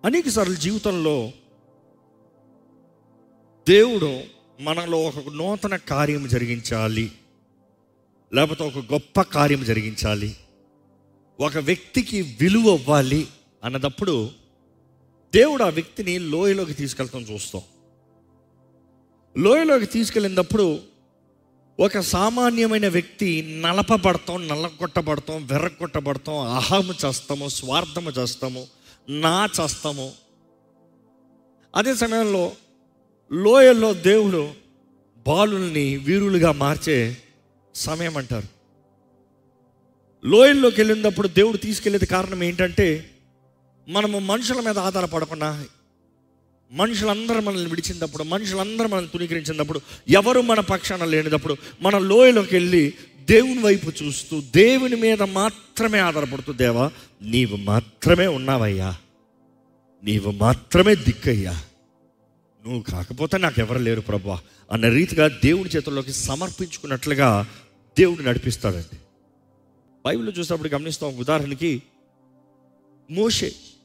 అనేక సార్లు జీవితంలో దేవుడు మనలో ఒక నూతన కార్యం జరిగించాలి లేకపోతే ఒక గొప్ప కార్యం జరిగించాలి ఒక వ్యక్తికి విలువ ఇవ్వాలి అన్నదప్పుడు దేవుడు ఆ వ్యక్తిని లోయలోకి తీసుకెళ్తాం చూస్తాం లోయలోకి తీసుకెళ్ళినప్పుడు ఒక సామాన్యమైన వ్యక్తి నలపబడతాం నల్లగొట్టబడతాం వెర్రగొట్టబడతాం అహము చేస్తాము స్వార్థము చేస్తాము నా చేస్తాము అదే సమయంలో లోయల్లో దేవుడు బాలుల్ని వీరులుగా మార్చే సమయం అంటారు లోయల్లోకి వెళ్ళినప్పుడు దేవుడు తీసుకెళ్ళేది కారణం ఏంటంటే మనము మనుషుల మీద ఆధారపడకుండా మనుషులందరూ మనల్ని విడిచినప్పుడు మనుషులందరూ మనల్ని తునీకరించినప్పుడు ఎవరు మన పక్షాన లేనినప్పుడు మన లోయలోకి వెళ్ళి దేవుని వైపు చూస్తూ దేవుని మీద మాత్రమే ఆధారపడుతూ దేవా నీవు మాత్రమే ఉన్నావయ్యా నీవు మాత్రమే దిక్కయ్యా నువ్వు కాకపోతే నాకెవరు లేరు ప్రభా అన్న రీతిగా దేవుని చేతుల్లోకి సమర్పించుకున్నట్లుగా దేవుడు నడిపిస్తాడండి బైబిల్లో చూసినప్పుడు గమనిస్తాం ఉదాహరణకి మోషే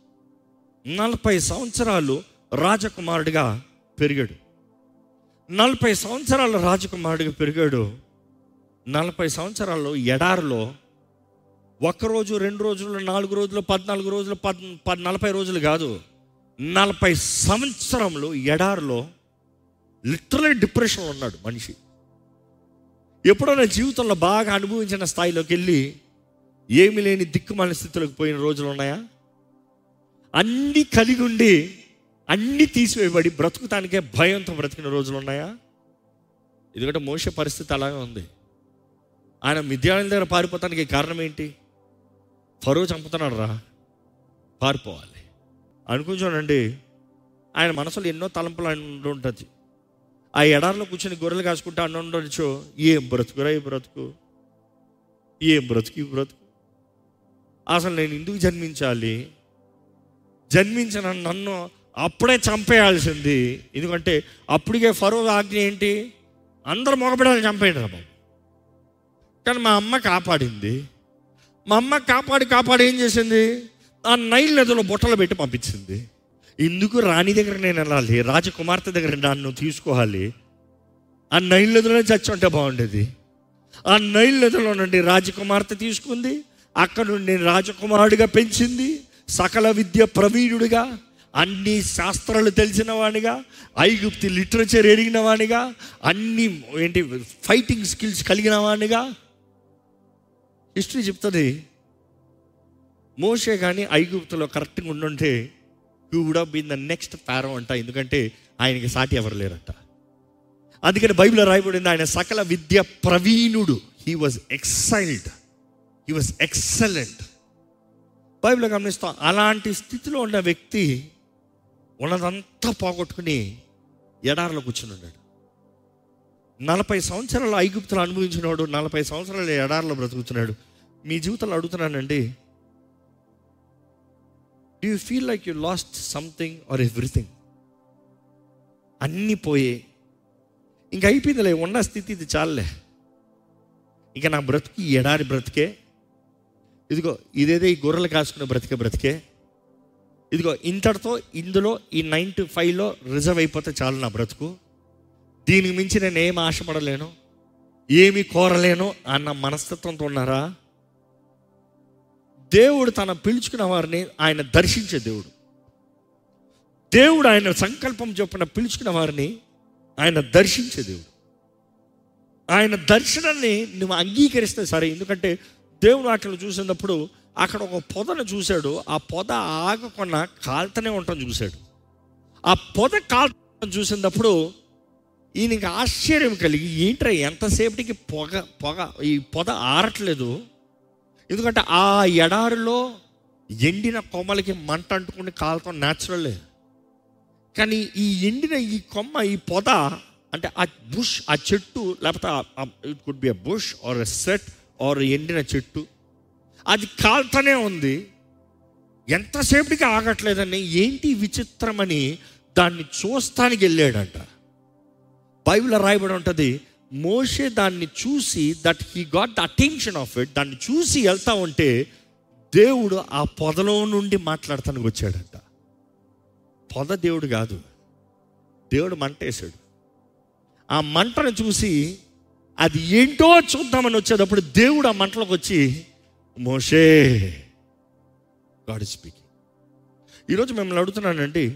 నలభై సంవత్సరాలు రాజకుమారుడిగా పెరిగాడు నలభై సంవత్సరాల రాజకుమారుడిగా పెరిగాడు నలభై సంవత్సరాల్లో ఎడారిలో ఒక్కరోజు రెండు రోజులు నాలుగు రోజులు పద్నాలుగు రోజులు పద్ పద్ నలభై రోజులు కాదు నలభై సంవత్సరంలో ఎడారిలో లిటరలీ డిప్రెషన్లో ఉన్నాడు మనిషి ఎప్పుడైనా జీవితంలో బాగా అనుభవించిన స్థాయిలోకి వెళ్ళి ఏమి లేని దిక్కుమాలిన స్థితిలోకి పోయిన రోజులు ఉన్నాయా అన్నీ కలిగి ఉండి అన్నీ తీసివేయబడి బ్రతుకుతానికే భయంతో బ్రతికిన రోజులు ఉన్నాయా ఎందుకంటే మోసే పరిస్థితి అలాగే ఉంది ఆయన మిద్యాలయం దగ్గర పారిపోతానికి కారణం ఏంటి ఫరో చంపుతున్నాడు రా పారిపోవాలి అనుకుంటానండి ఆయన మనసులో ఎన్నో తలంపులు ఆయన ఉండి ఉంటుంది ఆ ఎడారిలో కూర్చొని గొర్రెలు కాసుకుంటా అన్న ఉండొచ్చు ఏం బ్రతుకురా ఈ బ్రతుకు ఏం బ్రతుకు ఈ బ్రతుకు అసలు నేను ఎందుకు జన్మించాలి జన్మించిన నన్ను అప్పుడే చంపేయాల్సింది ఎందుకంటే అప్పటికే ఫరో ఆజ్ఞ ఏంటి అందరు మగబిడ్డలు చంపేయండి రా బాబు కానీ మా అమ్మ కాపాడింది మా అమ్మ కాపాడి కాపాడి ఏం చేసింది ఆ నైల్ నదిలో బుట్టలు పెట్టి పంపించింది ఎందుకు రాణి దగ్గర నేను వెళ్ళాలి రాజకుమార్తె దగ్గర నన్ను తీసుకోవాలి ఆ నైల్ నదిలో చచ్చి ఉంటే బాగుండేది ఆ నైల్ నదిలో నుండి రాజకుమార్తె తీసుకుంది అక్కడ నుండి రాజకుమారుడిగా పెంచింది సకల విద్య ప్రవీణుడిగా అన్ని శాస్త్రాలు తెలిసిన వాడిగా ఐగుప్తి లిటరేచర్ ఎరిగిన వాడిగా అన్ని ఏంటి ఫైటింగ్ స్కిల్స్ కలిగిన వాడిగా హిస్టరీ చెప్తుంది మోసే కానీ ఐగుప్తులో కరెక్ట్గా ఉండుంటే he would been the next Pharaoh అంట ఎందుకంటే ఆయనకి సాటి ఎవరు లేరంట అందుకని బైబిల్ రాయబడింది ఆయన సకల విద్య ప్రవీణుడు he was exiled he was excellent Bible గమనిస్తాం అలాంటి స్థితిలో ఉన్న వ్యక్తి ఉన్నదంతా పోగొట్టుకుని ఎడారిలో కూర్చుని ఉన్నాడు నలభై సంవత్సరాలు ఐగుప్తులు అనుభవించినవాడు నలభై సంవత్సరాలు ఎడారిలో బ్రతుకుతున్నాడు మీ జీవితంలో అడుగుతున్నానండి do you feel like you lost something or everything అన్నీ పోయే ఇంకా అయిపోయిందిలే ఉన్న స్థితి ఇది చాలే ఇంకా నా బ్రతుకు ఈ ఎడారి బ్రతికే ఇదిగో ఇదేదో ఈ గొర్రెలు కాసుకునే బ్రతికే బ్రతికే ఇదిగో ఇంతటితో ఇందులో ఈ నైన్ టు ఫైవ్లో రిజర్వ్ అయిపోతే చాలు నా బ్రతుకు దీనికి మించి నేను ఏం ఆశపడలేను ఏమి కోరలేను అన్న మనస్తత్వంతో ఉన్నారా దేవుడు తన పిలుచుకున్న వారిని ఆయన దర్శించే దేవుడు దేవుడు ఆయన సంకల్పం చొప్పున పిలుచుకున్న వారిని ఆయన దర్శించే దేవుడు ఆయన దర్శనాన్ని నువ్వు అంగీకరిస్తే సరే ఎందుకంటే దేవుడు అట్లా చూసినప్పుడు అక్కడ ఒక పొదను చూశాడు ఆ పొద ఆగకుండా కాలుతూనే ఉండటం చూశాడు ఆ పొద కాల్తడం చూసినప్పుడు ఈయనకి ఆశ్చర్యం కలిగి ఏంట్రా ఎంతసేపటికి పొగ పొగ ఈ పొద ఆరట్లేదు ఎందుకంటే ఆ ఎడారిలో ఎండిన కొమ్మలకి మంట అంటుకుని కాలతం న్యాచురలే కానీ ఈ ఎండిన ఈ కొమ్మ ఈ పొద అంటే ఆ బుష్ ఆ చెట్టు లేకపోతే it could be a bush or a set or ఎండిన చెట్టు అది కాలుతూనే ఉంది ఎంతసేపటికి ఆగట్లేదని ఏంటి విచిత్రమని దాన్ని చూస్తానికి వెళ్ళాడంట బైబిల్ రాయబడి ఉంటుంది మోషే దాన్ని చూసి that he got the attention of it దాన్ని చూసి వెళ్తా ఉంటే దేవుడు ఆ పొదలో నుండి మాట్లాడటానికి వచ్చాడంట పొద దేవుడు కాదు దేవుడు మంట వేసాడు ఆ మంటను చూసి అది ఏంటో చూద్దామని వచ్చేటప్పుడు దేవుడు ఆ మంటలోకి వచ్చి మోషే గాడ్ స్పీకింగ్ ఈరోజు మిమ్మల్ని అడుగుతున్నానండి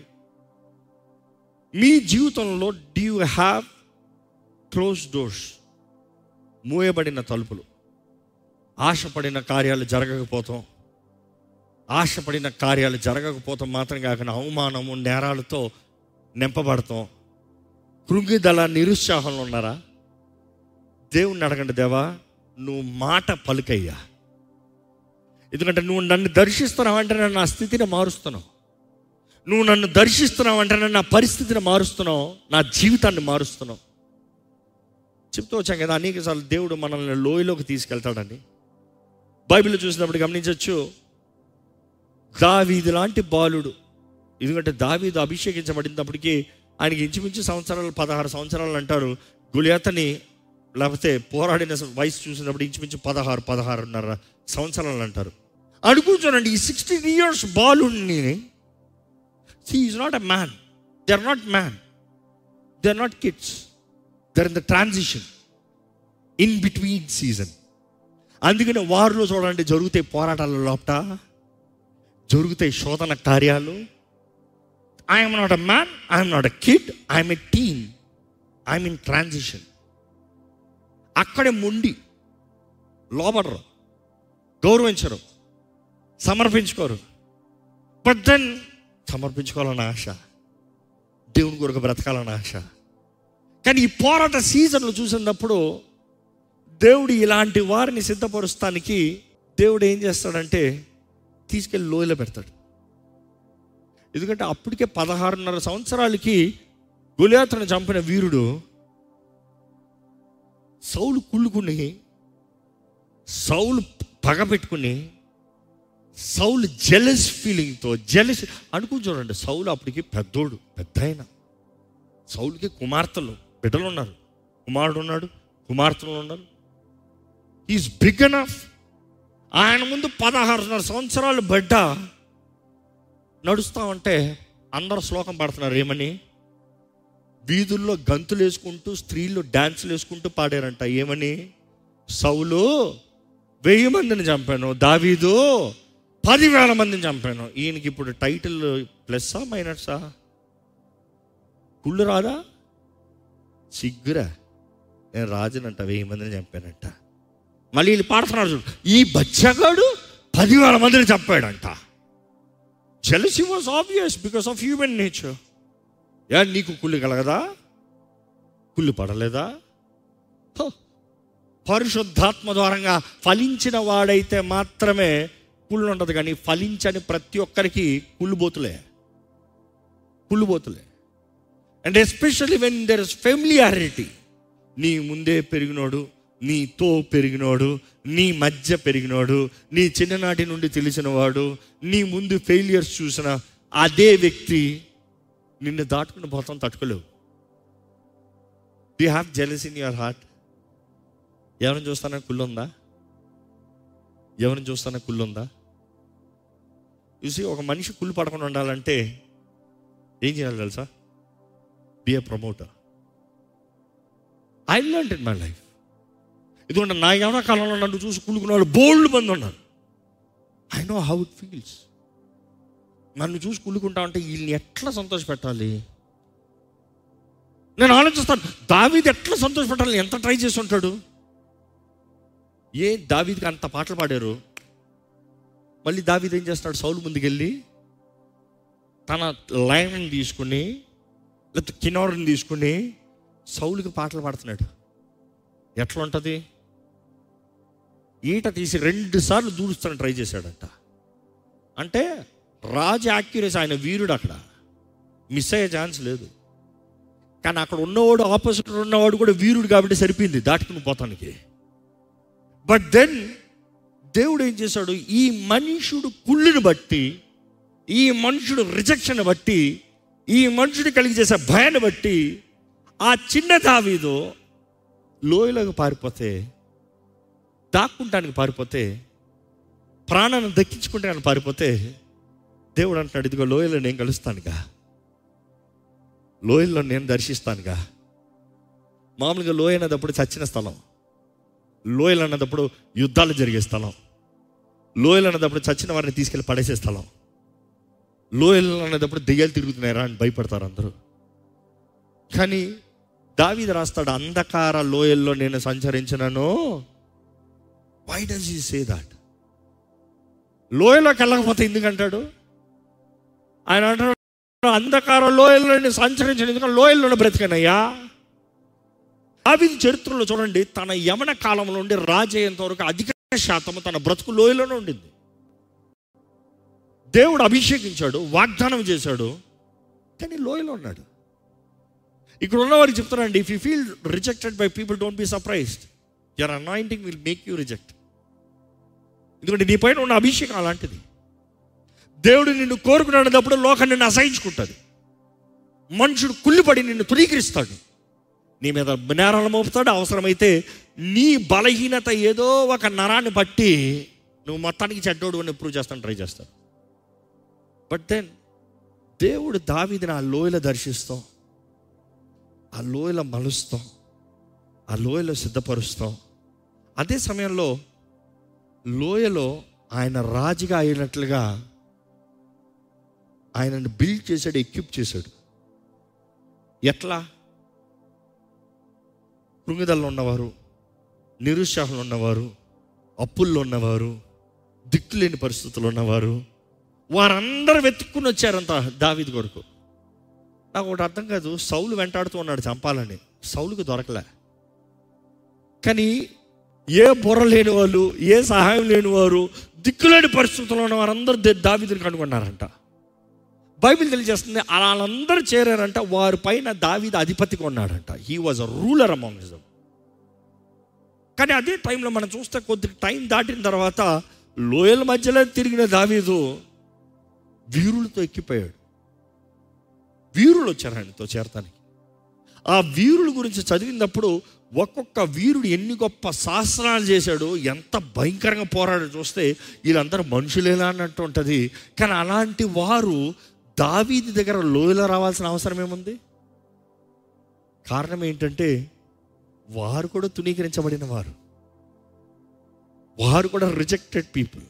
మీ జీవితంలో do you have close doors మూయబడిన తలుపులు ఆశపడిన కార్యాలు జరగకపోతాం ఆశపడిన కార్యాలు జరగకపోతాం మాత్రం కాకుండా అవమానము నేరాలతో నింపబడతాం కృంగిదల నిరుత్సాహంలో ఉన్నారా దేవుణ్ణి అడగండి దేవా నువ్వు మాట పలుకయ్యా ఎందుకంటే నువ్వు నన్ను దర్శిస్తున్నావు అంటే నన్ను నా స్థితిని మారుస్తున్నావు నువ్వు నన్ను దర్శిస్తున్నావు అంటే నన్ను నా పరిస్థితిని మారుస్తున్నావు నా జీవితాన్ని మారుస్తున్నావు చెప్తూ వచ్చాం కదా అనేకసార్లు దేవుడు మనల్ని లోయలోకి తీసుకెళ్తాడని బైబిల్ చూసినప్పుడు గమనించవచ్చు దావీదు లాంటి బాలుడు ఎందుకంటే దావీదు అభిషేకించబడినప్పటికీ ఆయనకి ఇంచుమించు సంవత్సరాలు పదహారు సంవత్సరాలు అంటారు గుళియతని లేకపోతే పోరాడిన వయసు చూసినప్పుడు ఇంచుమించు పదహారు పదహారున్నర సంవత్సరాలు అంటారు అనుకుంటానండి ఈ సిక్స్టీన్ ఇయర్స్ బాలుడిని see is not a man they are not man they are not kids they're in the transition in between season అందుకనే వారిలో చూడండి జరుగుతాయి పోరాటాల లోపట జరుగుతాయి శోధన కార్యాలు I'm not a man I'm not a kid I'm a team I'm in transition అక్కడే మొండి లోబడరు గౌరవించరు సమర్పించుకోరు బట్ దెన్ సమర్పించుకోవాలన్న ఆశ దేవుని కొరకు బ్రతకాలన్న ఆశ కానీ ఈ పోరాట సీజన్లు చూసినప్పుడు దేవుడు ఇలాంటి వారిని సిద్ధపరుస్తానికి దేవుడు ఏం చేస్తాడంటే తీసుకెళ్ళి లోయలో పెడతాడు ఎందుకంటే అప్పటికే పదహారున్నర సంవత్సరాలకి గులియాతను చంపిన వీరుడు సౌలు కుళ్ళుకుని సౌలు పగ పెట్టుకుని సౌలు జెలస్ ఫీలింగ్తో జెలస్ అనుకుని చూడండి సౌలు అప్పటికి పెద్దోడు పెద్ద ఆయన సౌలుకి కుమార్తెలు బిడ్డలు ఉన్నారు కుమారుడు ఉన్నాడు కుమార్తెలు ఉన్నారు ఈజ్ బిగ్ ఎనఫ్ ఆయన ముందు పదహారున్నర సంవత్సరాలు బిడ్డ నడుస్తా ఉంటే అందరూ శ్లోకం పడుతున్నారు ఏమని వీధుల్లో గంతులు వేసుకుంటూ స్త్రీలు డ్యాన్సులు వేసుకుంటూ పాడారంట ఏమని సౌలు వెయ్యి మందిని చంపాను దావీదు పదివేల మందిని చంపాను ఈయనకి ఇప్పుడు టైటిల్ ప్లస్సా మైనట్సా కుళ్ళు రాదా సిగ్గురా నేను రాజునంట వెయ్యి మందిని చంపానంట మళ్ళీ వీళ్ళు పాడుతున్నారు చూడు ఈ బచ్చగాడు పదివేల మందిని చంపాడంట jealousy was obvious because of human nature యా నీకు కుళ్ళు కలగదా కుళ్ళు పడలేదా హో. పరిశుద్ధాత్మ ద్వారంగా ఫలించిన వాడైతే మాత్రమే కుళ్ళు ఉండదు కానీ ఫలించని ప్రతి ఒక్కరికి కుళ్ళుబోతులే కుళ్ళుబోతులే and especially when there is familiarity నీ ముందే పెరిగినోడు నీతో పెరిగినోడు నీ మధ్య పెరిగినోడు నీ చిన్ననాటి నుండి తెలిసినవాడు నీ ముందు ఫెయిలియర్స్ చూసిన అదే వ్యక్తి నిన్ను దాటుకుని పోతాం తట్టుకోలేవు the have jealous in your heart ఎవరిని చూస్తానా కుళ్ళుందా ఎవరిని చూస్తానా కుళ్ళుందా చూసి ఒక మనిషి కుళ్ళు పడకుండా ఉండాలంటే ఏం చేయాలి తెలుసా be a promoter I learn in my life ఎందుకంటే నా యవన కాలంలో నన్ను చూసి కుళ్ళుకున్న వాళ్ళు బోల్డ్ మంది ఉన్నారు I know how it feels నన్ను చూసి కుళ్ళుకుంటా ఉంటే వీళ్ళని ఎట్లా సంతోషపెట్టాలి నేను ఆలోచిస్తాను దావీది ఎట్లా సంతోషపెట్టాలి ఎంత ట్రై చేసి ఉంటాడు ఏ దావీదికి అంత పాటలు పాడారు మళ్ళీ దావీది ఏం చేస్తాడు సౌలు ముందుకెళ్ళి తన లైన్ తీసుకుని లేకపోతే కిన్నోర్ని తీసుకుని సౌలుకి పాటలు పాడుతున్నాడు ఎట్లా ఉంటుంది ఈట తీసి రెండు సార్లు దూడుస్తాను ట్రై చేశాడంట అంటే రాజు యాక్యురేస్ ఆయన వీరుడు అక్కడ మిస్ అయ్యే ఛాన్స్ లేదు కానీ అక్కడ ఉన్నవాడు ఆపోజిట్ ఉన్నవాడు కూడా వీరుడు కాబట్టి సరిపోయింది దాటుకుని పోతానికి బట్ దెన్ దేవుడు ఏం చేశాడు ఈ మనుషుడు కుళ్ళుని బట్టి ఈ మనుషుడు రిజెక్షన్ బట్టి ఈ మనుషుడు కలిగి చేసే భయాన్ని బట్టి ఆ చిన్న దావీదు లోయలోకి పారిపోతే దాక్కుంటానికి పారిపోతే ప్రాణాన్ని దక్కించుకుంటానికి పారిపోతే దేవుడు అంటున్నాడు ఇదిగో లోయలో నేను కలుస్తానుగా లోయల్లో నేను దర్శిస్తానుగా మామూలుగా లోయ అన్నదప్పుడు చచ్చిన స్థలం లోయలు అన్నదప్పుడు యుద్ధాలు జరిగే స్థలం లోయలు అన్నదప్పుడు చచ్చిన వారిని తీసుకెళ్ళి పడేసే స్థలం లోయలు అన్నదప్పుడు దెయ్యాలు తిరుగుతున్నారా అని భయపడతారు అందరూ కానీ దావీదు రాస్తాడు అంధకార లోయల్లో నేను సంచరించినను why does you say that లోయలోకి వెళ్ళకపోతే ఎందుకంటాడు ఆయన అంటాడు అంధకార లోయల్లో నేను సంచరించిన ఎందుకంటే లోయల్లోనే బ్రతికానయ్యా దావీదు చరిత్రలో చూడండి తన యమన కాలంలో ఉండి రాజయ్యేంత వరకు అధిక శాతం తన బ్రతుకు లోయలోనే ఉండింది దేవుడు అభిషేకించాడు వాగ్దానం చేశాడు కానీ లోయలో ఉన్నాడు ఇక్కడ ఉన్నవారికి చెప్తానండి if you feel rejected by people don't be surprised your anointing will make you reject ఎందుకంటే నీ పైన ఉన్న అభిషేకం అలాంటిది దేవుడు నిన్ను కోరుకునేటప్పుడు లోకం నిన్ను అసహించుకుంటుంది మనుషుడు కుళ్ళిపడి నిన్ను తురీకరిస్తాడు నీ మీద నేరాలు మోపుతాడు అవసరమైతే నీ బలహీనత ఏదో ఒక నరాన్ని బట్టి నువ్వు మొత్తానికి చెడ్డోడు అని ప్రూవ్ చేస్తాను ట్రై చేస్తాడు బట్ దెన్ దేవుడు దావీదిని ఆ లోయలో దర్శిస్తాం ఆ లోయలో మలుస్తాం ఆ లోయలో సిద్ధపరుస్తాం అదే సమయంలో లోయలో ఆయన రాజుగా అయినట్లుగా ఆయనను బిల్డ్ చేశాడు ఎక్విప్ చేశాడు ఎట్లా కృంగిదల్లో ఉన్నవారు నిరుత్సాహంలో ఉన్నవారు అప్పుల్లో ఉన్నవారు దిక్కులేని పరిస్థితుల్లో ఉన్నవారు వారందరూ వెతుక్కుని వచ్చారంత దావీది కొరకు నాకు ఒకటి అర్థం కాదు సౌలు వెంటాడుతూ ఉన్నాడు చంపాలని సౌలుకు దొరకలే కానీ ఏ బుర్ర లేని వాళ్ళు ఏ సహాయం లేని వారు దిక్కులేని పరిస్థితుల్లో ఉన్న వారందరూ దే- దావీదుని కనుగొన్నారంట బైబిల్ తెలియజేస్తుంది వాళ్ళందరూ చేరారంట వారి పైన దావీదు అధిపతిగా ఉన్నాడంట he was a ruler among them కానీ అదే టైంలో మనం చూస్తే కొద్ది టైం దాటిన తర్వాత లోయల మధ్యలో తిరిగిన దావీదు వీరులతో ఎక్కిపోయాడు వీరులు వచ్చారు ఆయనతో చేరటానికి ఆ వీరుల గురించి చదివినప్పుడు ఒక్కొక్క వీరుడు ఎన్ని గొప్ప శాస్త్రాలు చేశాడు ఎంత భయంకరంగా పోరాడు చూస్తే వీళ్ళందరూ మనుషులేలా అన్నట్టు ఉంటుంది కానీ అలాంటి వారు దావీది దగ్గర లోయలో రావాల్సిన అవసరం ఏముంది కారణం ఏంటంటే వారు కూడా తునీకరించబడిన వారు వారు కూడా rejected people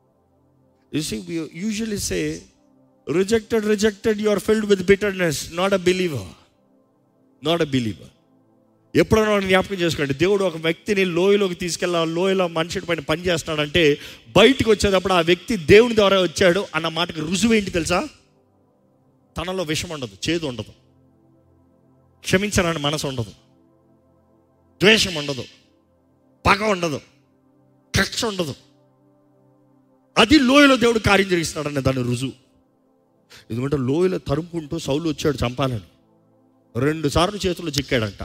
usually say rejected rejected you are filled with bitterness not a believer not a believer ఎప్పుడైనా వాడిని జ్ఞాపకం చేసుకోండి దేవుడు ఒక వ్యక్తిని లోయలోకి తీసుకెళ్ళా లోయలో మనిషి పైన పని చేస్తున్నాడంటే బయటికి వచ్చేటప్పుడు ఆ వ్యక్తి దేవుని ద్వారా వచ్చాడు అన్న మాటకి రుజువు ఏంటి తెలుసా తనలో విషం ఉండదు చేదు ఉండదు క్షమించడానికి మనసు ఉండదు ద్వేషం ఉండదు పగ ఉండదు కక్ష ఉండదు అది లోయలో దేవుడు కార్యం జరిగిస్తున్నాడనే దాని రుజువు ఎందుకంటే లోయలో తరుముకుంటూ సౌలు వచ్చాడు చంపాలని రెండు సార్లు చేతుల్లో చిక్కాడంట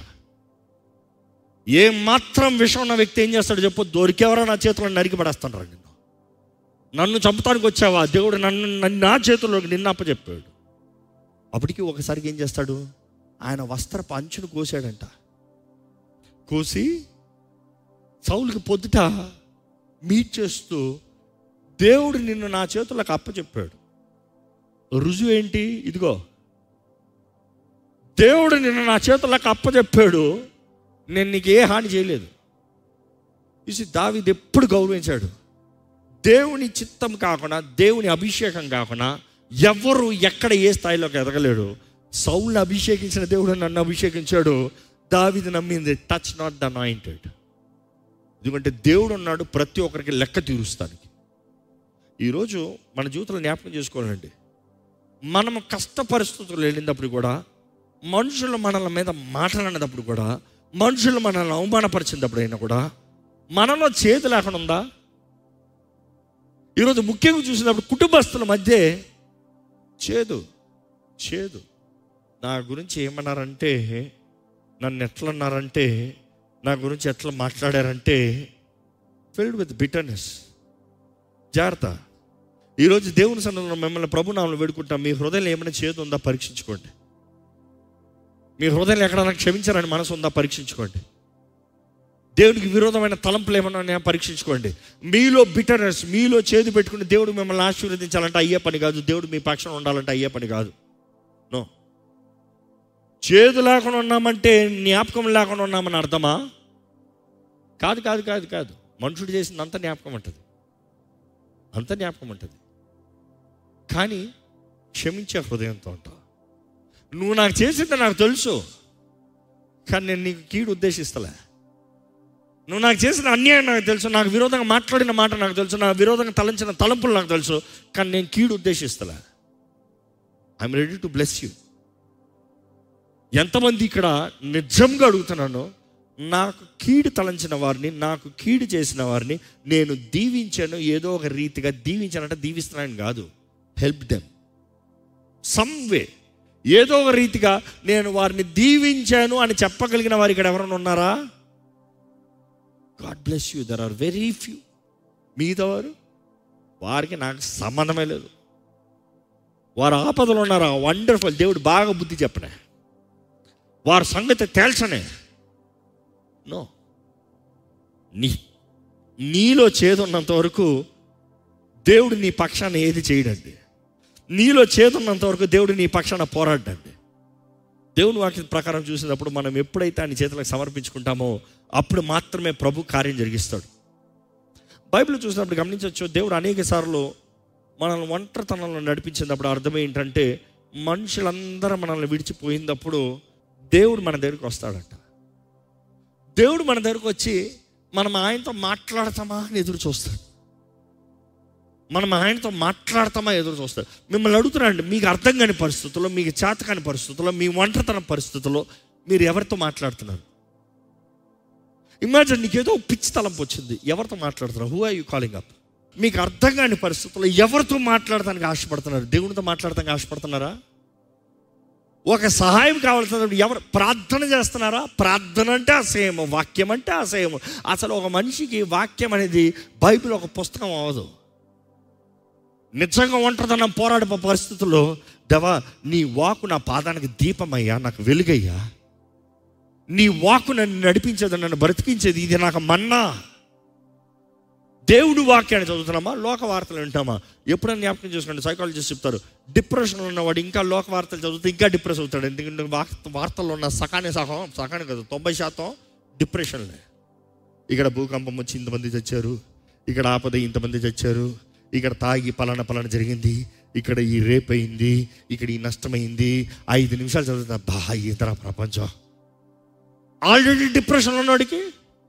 ఏ మాత్రం విషం ఉన్న వ్యక్తి ఏం చేస్తాడు చెప్పు దొరికేవరా నా చేతుల్లో నరికి పడేస్తాడు నిన్ను నన్ను చంపడానికి వచ్చావా దేవుడు నన్ను నన్ను నా చేతుల్లోకి నిన్న అప్పచెప్పాడు అప్పటికి ఒకసారికి ఏం చేస్తాడు ఆయన వస్త్రపు అంచును కోసాడంట కోసి సౌలుకి పొద్దుట మీట్ చేస్తూ దేవుడు నిన్ను నా చేతులకు అప్పచెప్పాడు రుజువు ఏంటి ఇదిగో దేవుడు నిన్ను నా చేతులకు అప్పచెప్పాడు నేను నీకు ఏ హాని చేయలేదు చూసి దావీది ఎప్పుడు గౌరవించాడు దేవుని చిత్తం కాకుండా దేవుని అభిషేకం కాకుండా ఎవరు ఎక్కడ ఏ స్థాయిలోకి ఎదగలేడు సౌల్ని అభిషేకించిన దేవుడు నన్ను అభిషేకించాడు దావిది నమ్మింది టచ్ నాట్ ద నాయింటెడ్ ఎందుకంటే దేవుడు ఉన్నాడు ప్రతి ఒక్కరికి లెక్క తీరుస్తానికి ఈరోజు మన జీవితంలో జ్ఞాపకం చేసుకోవాలండి మనం కష్ట పరిస్థితులు వెళ్ళినప్పుడు కూడా మనుషులు మనల మీద మాట్లాడినప్పుడు కూడా మనుషులు మనల్ని అవమానపరిచినప్పుడు అయినా కూడా మనలో చేతి లేకుండా ఉందా ఈరోజు ముఖ్యంగా చూసినప్పుడు కుటుంబస్తుల మధ్య చేదు చేదు నా గురించి ఏమన్నారంటే నన్ను ఎట్లా అన్నారంటే నా గురించి ఎట్లా మాట్లాడారంటే ఫిల్డ్ విత్ బిటర్నెస్ జాగ్రత్త ఈరోజు దేవుని సన్నిధిలో మిమ్మల్ని ప్రభునామలు వేడుకుంటాం మీ హృదయంలో ఏమైనా చేదు ఉందా పరీక్షించుకోండి మీ హృదయంలో ఎక్కడైనా క్షమించారని మనసు ఉందా పరీక్షించుకోండి దేవునికి విరోధమైన తలంపులు ఏమన్నా ఉన్నాయా పరీక్షించుకోండి మీలో బిటర్నెస్ మీలో చేదు పెట్టుకుని దేవుడు మిమ్మల్ని ఆశీర్వదించాలంటే అయ్యే పని కాదు దేవుడు మీ పక్షాన ఉండాలంటే అయ్యే పని కాదు నో చేదు లేకుండా ఉన్నామంటే జ్ఞాపకం లేకుండా ఉన్నామని అర్థమా కాదు కాదు కాదు కాదు మనుషుడు చేసింది అంత జ్ఞాపకం ఉంటుంది అంత జ్ఞాపకం ఉంటుంది కానీ క్షమించే హృదయంతో ఉంటా నువ్వు నాకు చేసింది నాకు తెలుసు కానీ నేను నీకు కీడు ఉద్దేశిస్తలే నువ్వు నాకు చేసిన అన్యాయం నాకు తెలుసు నాకు విరోధంగా మాట్లాడిన మాట నాకు తెలుసు నా విరోధంగా తలంచిన తలంపులు నాకు తెలుసు కానీ నేను కీడు ఉద్దేశిస్తలే I'm ready to bless you ఎంతమంది ఇక్కడ నిజంగా అడుగుతున్నాను నాకు కీడు తలంచిన వారిని నాకు కీడు చేసిన వారిని నేను దీవించాను ఏదో ఒక రీతిగా దీవించానంటే దీవిస్తున్నాను కాదు హెల్ప్ దెమ్ సమ్ వే ఏదో ఒక రీతిగా నేను వారిని దీవించాను అని చెప్పగలిగిన వారు ఇక్కడ ఎవరైనా ఉన్నారా God bless you there are very few మిగతా వారు వారికి నాకు సంబంధమే లేదు వారు ఆపదలు ఉన్నారా వండర్ఫుల్ దేవుడు బాగా బుద్ధి చెప్పనే వారి సంగతి తేల్చనే నో నీ నీలో చేదున్నంత వరకు దేవుడు నీ పక్షాన ఏది చేయడండి నీలో చేతున్నంత వరకు దేవుడు నీ పక్షాన పోరాడండి దేవుని వాక్య ప్రకారం చూసినప్పుడు మనం ఎప్పుడైతే ఆయన చేతులకు సమర్పించుకుంటామో అప్పుడు మాత్రమే ప్రభు కార్యం జరిగిస్తాడు బైబిల్ చూసినప్పుడు గమనించవచ్చు దేవుడు అనేక సార్లు మనల్ని ఒంటరితనంలో నడిపించినప్పుడు అర్థం ఏంటంటే మనుషులందరూ మనల్ని విడిచిపోయినప్పుడు దేవుడు మన దగ్గరికి వస్తాడట దేవుడు మన దగ్గరకు వచ్చి మనం ఆయనతో మాట్లాడతామా అని ఎదురు చూస్తాడు మనం ఆయనతో మాట్లాడతామా ఎదురు చూస్తాడు మిమ్మల్ని అడుగుతున్నాండి మీకు అర్థం కాని పరిస్థితుల్లో మీకు చేత కాని పరిస్థితుల్లో మీ ఒంటరితన పరిస్థితుల్లో మీరు ఎవరితో మాట్లాడుతున్నారు ఇమాజిన్ నీకు ఏదో పిచ్చి తలంపు వచ్చింది ఎవరితో మాట్లాడుతున్నారు who are you calling up మీకు అర్థం కాని పరిస్థితుల్లో ఎవరితో మాట్లాడటానికి ఆశపడుతున్నారు దేవునితో మాట్లాడటానికి ఆశపడుతున్నారా ఒక సహాయం కావాల్సినప్పుడు ఎవరు ప్రార్థన చేస్తున్నారా ప్రార్థన అంటే అసహ్యము వాక్యం అంటే అసహ్యము అసలు ఒక మనిషికి వాక్యం అనేది బైబిల్ ఒక పుస్తకం అవ్వదు నిజంగా ఒంటరితనం పోరాడే పరిస్థితుల్లో దేవా నీ వాకు నా పాదానికి దీపమయ్యా నాకు వెలుగయ్యా నీ వాకు నన్ను నడిపించేది నన్ను బ్రతికించేది ఇది నాకు మన్నా దేవుడు వాక్యాన్ని చదువుతున్నామా లోక వార్తలు వింటామా ఎప్పుడైనా జ్ఞాపకం చేసుకోండి సైకాలజిస్ట్ చెప్తారు డిప్రెషన్లో ఉన్నవాడు ఇంకా లోక వార్తలు చదివితే ఇంకా డిప్రెస్ అవుతాడు ఎందుకంటే వార్త వార్తల్లో ఉన్న సకానే సగం సకానే కదా తొంభై శాతం డిప్రెషన్లే ఇక్కడ భూకంపం వచ్చి ఇంతమంది చచ్చారు ఇక్కడ ఆపద ఇంతమంది చచ్చారు ఇక్కడ తాగి పలానా పలానా జరిగింది ఇక్కడ ఈ రేప్ అయింది ఇక్కడ ఈ నష్టమైంది ఐదు నిమిషాలు చదువుతా బా ఇతర ప్రపంచం ఆల్రెడీ డిప్రెషన్లో ఉన్నవాడికి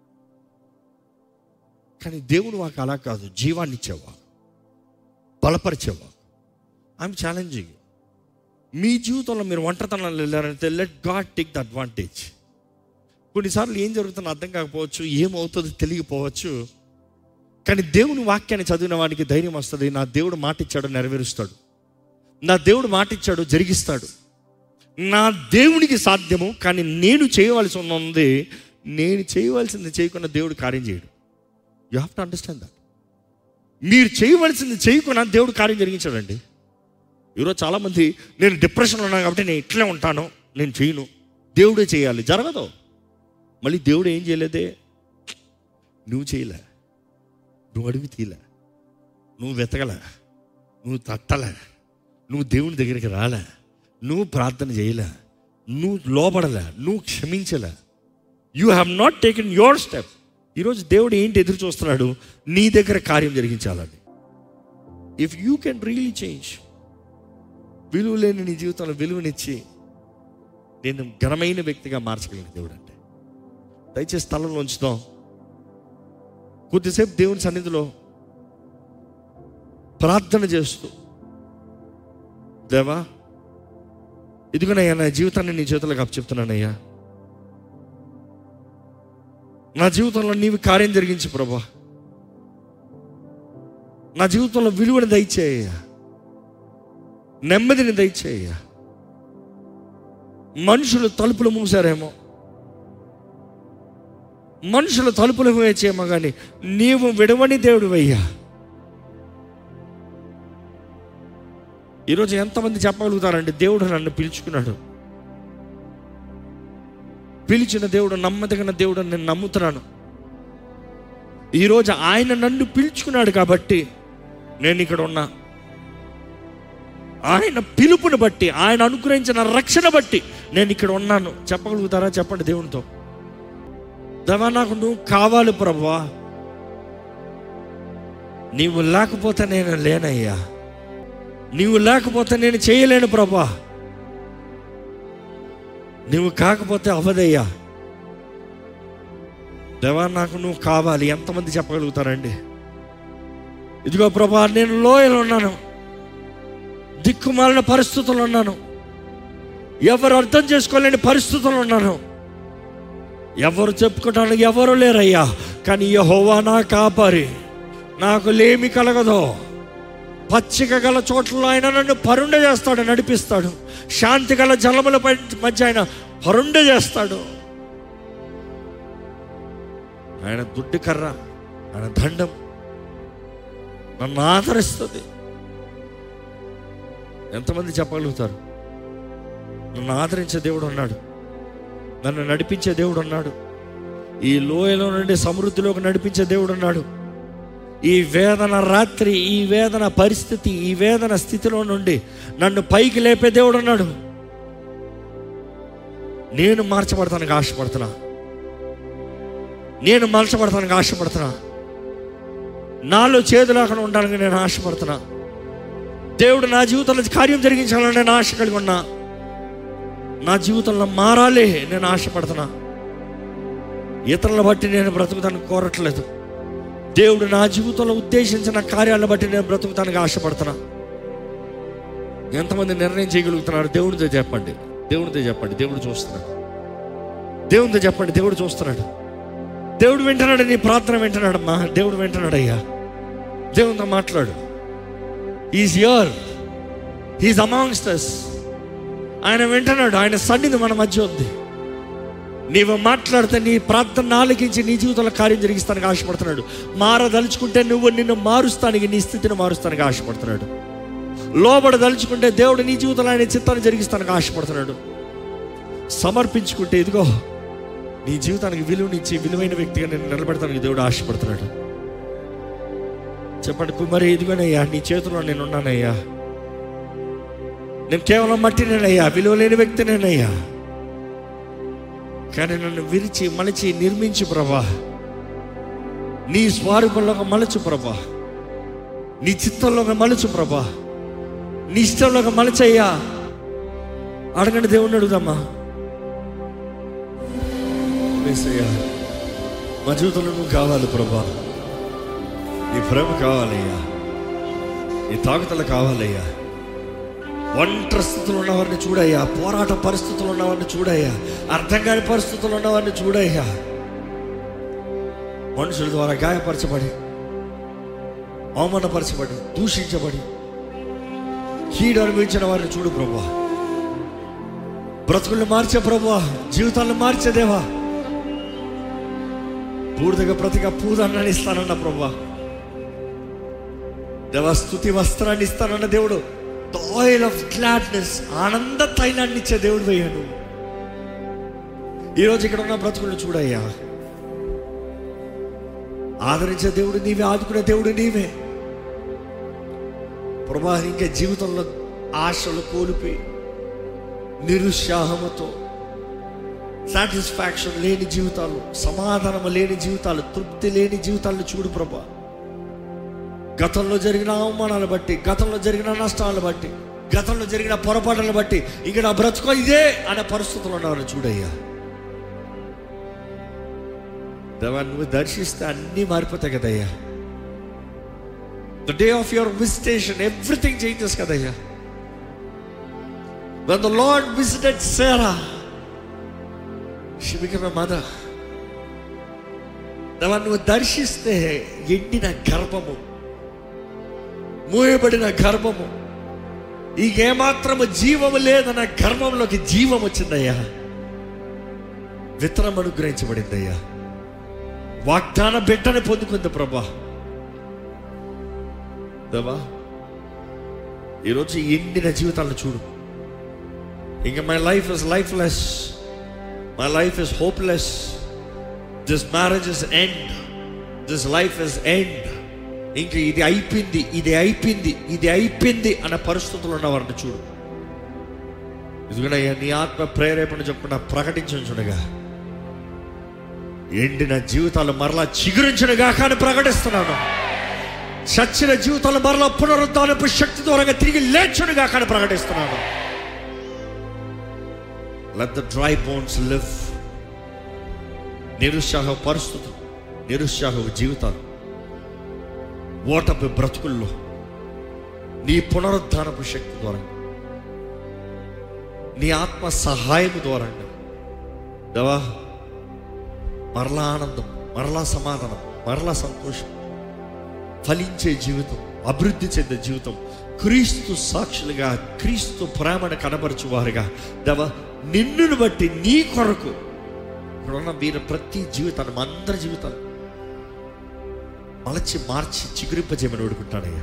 కానీ దేవుడు వాకు అలా కాదు జీవాన్ని ఇచ్చేవా బలపరిచేవా ఐఎమ్ ఛాలెంజింగ్ మీ జీవితంలో మీరు ఒంటరితనాలు వెళ్ళారంటే let God take the advantage కొన్నిసార్లు ఏం జరుగుతుందో అర్థం కాకపోవచ్చు ఏమవుతుందో తెలియకపోవచ్చు కానీ దేవుని వాక్యాన్ని చదివిన వాడికి ధైర్యం వస్తుంది నా దేవుడు మాట ఇచ్చాడు నెరవేరుస్తాడు నా దేవుడు మాట ఇచ్చాడు జరిగిస్తాడు నా దేవునికి సాధ్యము కానీ నేను చేయవలసి ఉన్నది నేను చేయవలసింది చేయకుండా దేవుడు కార్యం చేయడు you have to understand that మీరు చేయవలసింది చేయకుండా దేవుడు కార్యం జరిగించాడండి ఈరోజు చాలామంది నేను డిప్రెషన్లో ఉన్నాను కాబట్టి నేను ఇట్లే ఉంటాను నేను చేయను దేవుడే చేయాలి జరగదు మళ్ళీ దేవుడు ఏం చేయలేదే నువ్వు చేయలే నువ్వు అడుగు తీయలే నువ్వు వెతకలే నువ్వు తట్టలే నువ్వు దేవుని దగ్గరికి రాలే నువ్వు ప్రార్థన చేయలే నువ్వు లోపడలే నువ్వు క్షమించలే you have not taken your step ఈరోజు దేవుడు ఏంటి ఎదురు చూస్తున్నాడు నీ దగ్గర కార్యం జరిగించాలని if you can really change విలువ లేని నీ జీవితంలో విలువనిచ్చి నేను ఘనమైన వ్యక్తిగా మార్చగలిగిన దేవుడు అంటే దయచేసి స్థలంలో ఉంచుదాం కొద్దిసేపు దేవుని సన్నిధిలో ప్రార్థన చేస్తూ దేవా ఇదిగోనయ్యా నా జీవితాన్ని నీ చేతులకు అప్పచెప్తున్నానయ్యా నా జీవితంలో నీవు కార్యం జరిగించు ప్రభా నా జీవితంలో విలువని దయచేయ నెమ్మదిని దయచేయ మనుషులు తలుపులు మూసారేమో మనుషులు తలుపులు వేచేమో కానీ నీవు విడవని దేవుడు అయ్యా ఈరోజు ఎంతమంది చెప్పగలుగుతారండి దేవుడు నన్ను పిలుచుకున్నాడు పిలిచిన దేవుడు నమ్మదగిన దేవుడు అని నేను నమ్ముతున్నాను ఈరోజు ఆయన నన్ను పిలుచుకున్నాడు కాబట్టి నేను ఇక్కడ ఉన్నా ఆయన పిలుపుని బట్టి ఆయన అనుగ్రహించిన రక్షణ బట్టి నేను ఇక్కడ ఉన్నాను చెప్పగలుగుతారా చెప్పండి దేవునితో దేవా నాకు నువ్వు కావాలి ప్రభా నీవు లేకపోతే నేను లేనయ్యా నీవు లేకపోతే నేను చేయలేను ప్రభా నువ్వు కాకపోతే అవదయ్యా దేవా నాకు నువ్వు కావాలి ఎంతమంది చెప్పగలుగుతారండి ఇదిగో ప్రభా నేను లోయలో ఉన్నాను దిక్కుమాలిన పరిస్థితుల్లో ఉన్నాను ఎవరు అర్థం చేసుకోలేని పరిస్థితుల్లో ఉన్నాను ఎవరు చెప్పుకోవడానికి ఎవరు లేరయ్యా కానీ యహోవా నా కాపరి నాకు లేమి కలగదు పచ్చిక గల చోట్ల ఆయన నన్ను పరుండ చేస్తాడు నడిపిస్తాడు శాంతి గల జలముల పై- మధ్య ఆయన పరుండ చేస్తాడు ఆయన దుడ్డు కర్ర ఆయన దండం నన్ను ఆదరిస్తుంది ఎంతమంది చెప్పగలుగుతారు నన్ను ఆదరించే దేవుడు ఉన్నాడు నన్ను నడిపించే దేవుడు ఉన్నాడు ఈ లోయలో నుండి సమృద్ధిలోకి నడిపించే దేవుడు ఉన్నాడు ఈ వేదన రాత్రి ఈ వేదన పరిస్థితి ఈ వేదన స్థితిలో నుండి నన్ను పైకి లేపే దేవుడు ఉన్నాడు నేను మార్చబడతానికి ఆశపడుతున్నా నేను మార్చబడతానికి ఆశపడుతున్నా నాలో చేదు లేకుండా ఉండడానికి నేను ఆశపడుతున్నా దేవుడు నా జీవితంలో కార్యం జరిగించాలని నేను ఆశ కలిగి ఉన్నా నా జీవితంలో మారాలి నేను ఆశపడుతున్నా ఇతరులను బట్టి నేను బ్రతుకుతానికి కోరట్లేదు దేవుడు నా జీవితంలో ఉద్దేశించిన కార్యాలను బట్టి నేను బ్రతుకుతానికి ఆశపడుతున్నా ఎంతమంది నిర్ణయం చేయగలుగుతున్నారు దేవుడితో చెప్పండి దేవుడితో చెప్పండి దేవుడు చూస్తున్నాడు దేవునితో చెప్పండి దేవుడు చూస్తున్నాడు దేవుడు వింటున్నాడు నీ ప్రార్థన వింటున్నాడమ్మా దేవుడు వింటున్నాడు అయ్యా దేవునితో మాట్లాడు is your he's amongst us ఆయన వింటున్నాడు ఆయన సన్నిధి మన మధ్య ఉంది నీవు మాట్లాడితే నీ ప్రార్థన ఆలకించి నీ జీవితంలో కార్యం జరిగిస్తానికి ఆశపడుతున్నాడు మారదలుచుకుంటే నువ్వు నిన్ను మారుస్తానికి నీ స్థితిని మారుస్తానికి ఆశపడుతున్నాడు లోబడ దలుచుకుంటే దేవుడు నీ జీవితంలో ఆయన చిత్తాన్ని జరిగిస్తానికి ఆశపడుతున్నాడు సమర్పించుకుంటే ఇదిగో నీ జీవితానికి విలువనిచ్చి విలువైన వ్యక్తిగా నేను నిలబెడతానికి దేవుడు ఆశపడుతున్నాడు చెప్పండి కుమారి ఇదిగోనయ్యా నీ చేతిలో నేను ఉన్నానయ్యా నేను కేవలం మట్టినేనయ్యా విలువ లేని వ్యక్తినేనయ్యా కానీ నన్ను విరిచి మలిచి నిర్మించి ప్రభా నీ స్వరూపంలోకి మలచు ప్రభా నీ చిత్తంలోకి మలచు ప్రభా నీ ఇష్టంలోకి మలచయ్యా అడగండి దేవుణ్ణి అడుగుదమ్మా యేసయ్యా, మా జీవితంలో నువ్వు కావాలి ప్రభా నీ ప్రేమ కావాలయ్యా నీ తాగుతలు కావాలయ్యా ఒంటరి స్థితిలో ఉన్నవారిని చూడయ్యా పోరాట పరిస్థితులు ఉన్నవారిని చూడయ్యా అర్థం కాని పరిస్థితులు ఉన్నవారిని చూడయ్యా మనుషుల ద్వారా గాయపరచబడి అవమానపరచబడి దూషించబడి కీడు అనుభవించిన వారిని చూడు ప్రభా బ్రతుకుల్ని మార్చే ప్రభా జీవితాలను మార్చే దేవా బూడిదగా ప్రతిగా పూదన్నాన్ని ఇస్తానన్న ప్రభా దేవా స్థుతి వస్త్రాన్ని ఇస్తానన్న దేవుడు ఆయిల్ ఆఫ్ గ్లాడ్నెస్ ఆనంద తైలాన్ని ఇచ్చే దేవుడు వేయను ఈరోజు ఇక్కడ ఉన్న బ్రతుకులను చూడయ్యా ఆదరించే దేవుడు నీవే ఆదుకునే దేవుడు నీవే ప్రభా ఇంకా జీవితంలో ఆశలు కోల్పోయి నిరుత్సాహముతో సాటిస్ఫాక్షన్ లేని జీవితాలు సమాధానం లేని జీవితాలు తృప్తి లేని జీవితాలను చూడు ప్రభా గతంలో జరిగిన అవమానాలు బట్టి గతంలో జరిగిన నష్టాలను బట్టి గతంలో జరిగిన పొరపాట్లను బట్టి ఇక నా బ్రతుకో ఇదే అనే పరిస్థితులు ఉన్నవారు చూడయ్యా దేవా నువ్వు దర్శిస్తే అన్నీ మారిపోతాయి కదయ్యా the day of your visitation everything changes కదయ్యా When the Lord visited Sarah, she became a mother. దేవా నువ్వు దర్శిస్తే ఎండిన గర్భము మూయబడిన గర్భము ఈకేమాత్రము జీవము లేదన్న గర్భంలోకి జీవం వచ్చిందయ్యా విత్తనం అనుగ్రహించబడిందయ్యా వాగ్దాన బిడ్డని పొందుకుంది ప్రభా దేవా ఈరోజు ఎండిన జీవితాలను చూడు ఇంకా my life is lifeless my life is hopeless this marriage is end this life is end ఇంక ఇది అయిపోయింది ఇది అయిపోయింది ఇది అయిపోయింది అన్న పరిస్థితులు ఉన్నవారిని చూడు ఇదిగోనయ్యా నీ ఆత్మ ప్రేరేపణ చొప్పున ప్రకటించుంచుడుగా ఎండిన జీవితాలు మరలా చిగురించుడుగా కానీ ప్రకటిస్తున్నాను చచ్చిన జీవితాలు మరలా పునరుద్ధానపు శక్తి ద్వారా తిరిగి లేచుడుగా కానీ ప్రకటిస్తున్నాను let the dry bones live నిరుత్సాహ పరిస్థితులు నిరుత్సాహ జీవితాలు ఓటమి బ్రతుకుల్లో నీ పునరుద్ధానపు శక్తి ద్వారా నీ ఆత్మ సహాయం ద్వారా దేవా మరలా ఆనందం మరలా సమాధానం మరలా సంతోషం ఫలించే జీవితం అభివృద్ధి చెందే జీవితం క్రీస్తు సాక్షులుగా క్రీస్తు ప్రేమను కనబరచువారుగా దేవ నిన్నును బట్టి నీ కొరకు ఇప్పుడున్న మీరు ప్రతి జీవితాన్ని మా అందరి జీవితాలు మలచి మార్చి చిగురింపజేయమని వేడుకుంటానయ్యా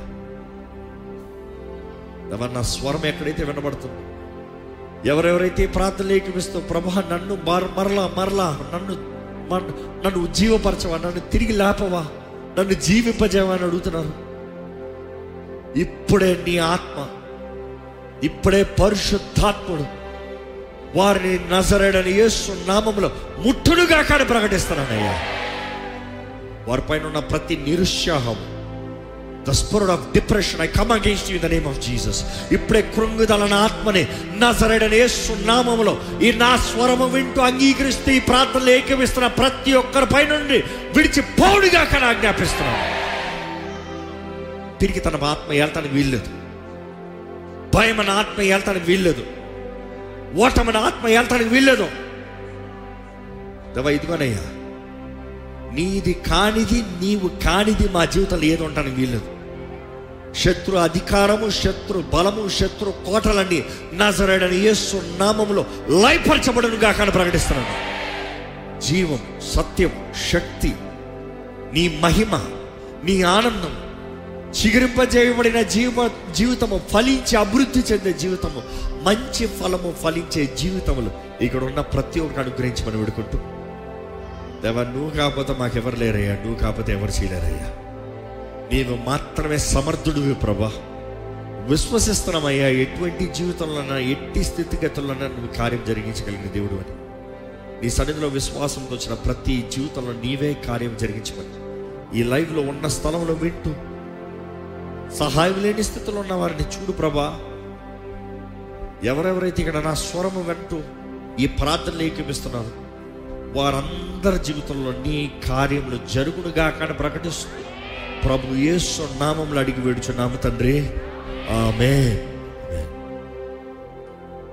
దేవా నా స్వరం ఎక్కడైతే వినబడుతుందో ఎవరెవరైతే ప్రార్థనలు ఏకమిస్తూ ప్రభా నన్ను మర- మరలా మరలా నన్ను మన్- నన్ను ఉజ్జీవపరచవా నన్ను తిరిగి లేపవా నన్ను జీవింపజేవా అని అడుగుతున్నారు ఇప్పుడే నీ ఆత్మ ఇప్పుడే పరిశుద్ధాత్ముడు వారిని నజరేడని యేసు నామములో ముట్టుడుగా కానీ ప్రకటిస్తున్నానయ్యా వారిపైన ఉన్న ప్రతి నిరుత్సాహం the spirit of depression I come against you the name of Jesus ఇప్పుడే కృంగుదలన ఆత్మని నజరేడని యేసు నామములో ఈ నా స్వరము వింటూ అంగీకరిస్తూ ఈ ప్రార్థనలు ఏకమిస్తున్న ప్రతి ఒక్కరి పై నుండి విడిచి పౌడిగా కానీ ఆజ్ఞాపిస్తున్నాను తిరిగి తన ఆత్మ వెళ్తానికి వీల్లేదు భయం అన్న ఆత్మ వెళ్తానికి వీల్లేదు ఓటమన ఆత్మ వెళ్తానికి వీల్లేదు దేవా ఇదిగోనయ్యా నీది కానిది నీవు కానిది మా జీవితంలో ఏది ఉండడానికి వీల్లేదు శత్రు అధికారము శత్రు బలము శత్రు కోటలన్నీ నజరడని యేసు నామములో లయపరచబడునుగా కానీ ప్రకటిస్తున్నాను జీవం సత్యం శక్తి నీ మహిమ నీ ఆనందం చిగురింపజేయబడిన జీవ జీవితము ఫలించి అభివృద్ధి చెందే జీవితము మంచి ఫలము ఫలించే జీవితములు ఇక్కడ ఉన్న ప్రతి ఒక్కరు అనుగ్రహించమని వేడుకుంటూ దేవా నువ్వు కాకపోతే మాకెవరు లేరయ్యా నువ్వు కాకపోతే ఎవరు చేయలేరయ్యా నీవు మాత్రమే సమర్థుడివి ప్రభా విశ్వసిస్తున్నామయ్యా ఎటువంటి జీవితంలోనా ఎట్టి స్థితిగతుల్లోనా నువ్వు కార్యం జరిగించగలిగిన దేవుడు అని నీ సన్నిధిలో విశ్వాసంతో వచ్చిన ప్రతి జీవితంలో నీవే కార్యం జరిగించమని ఈ లైవ్లో ఉన్న స్థలంలో వింటూ సహాయం లేని స్థితిలో ఉన్న వారిని చూడు ప్రభా ఎవరెవరైతే ఇక్కడ నా స్వరము వింటూ ఈ ప్రార్థనలు ఏకమిస్తున్నారు వారందరి జీవితంలో నీ కార్యములు జరుగునుగా కానీ ప్రకటిస్తూ ప్రభు యేసు నామంలో అడిగి వేడుచున్నాము తండ్రి ఆమె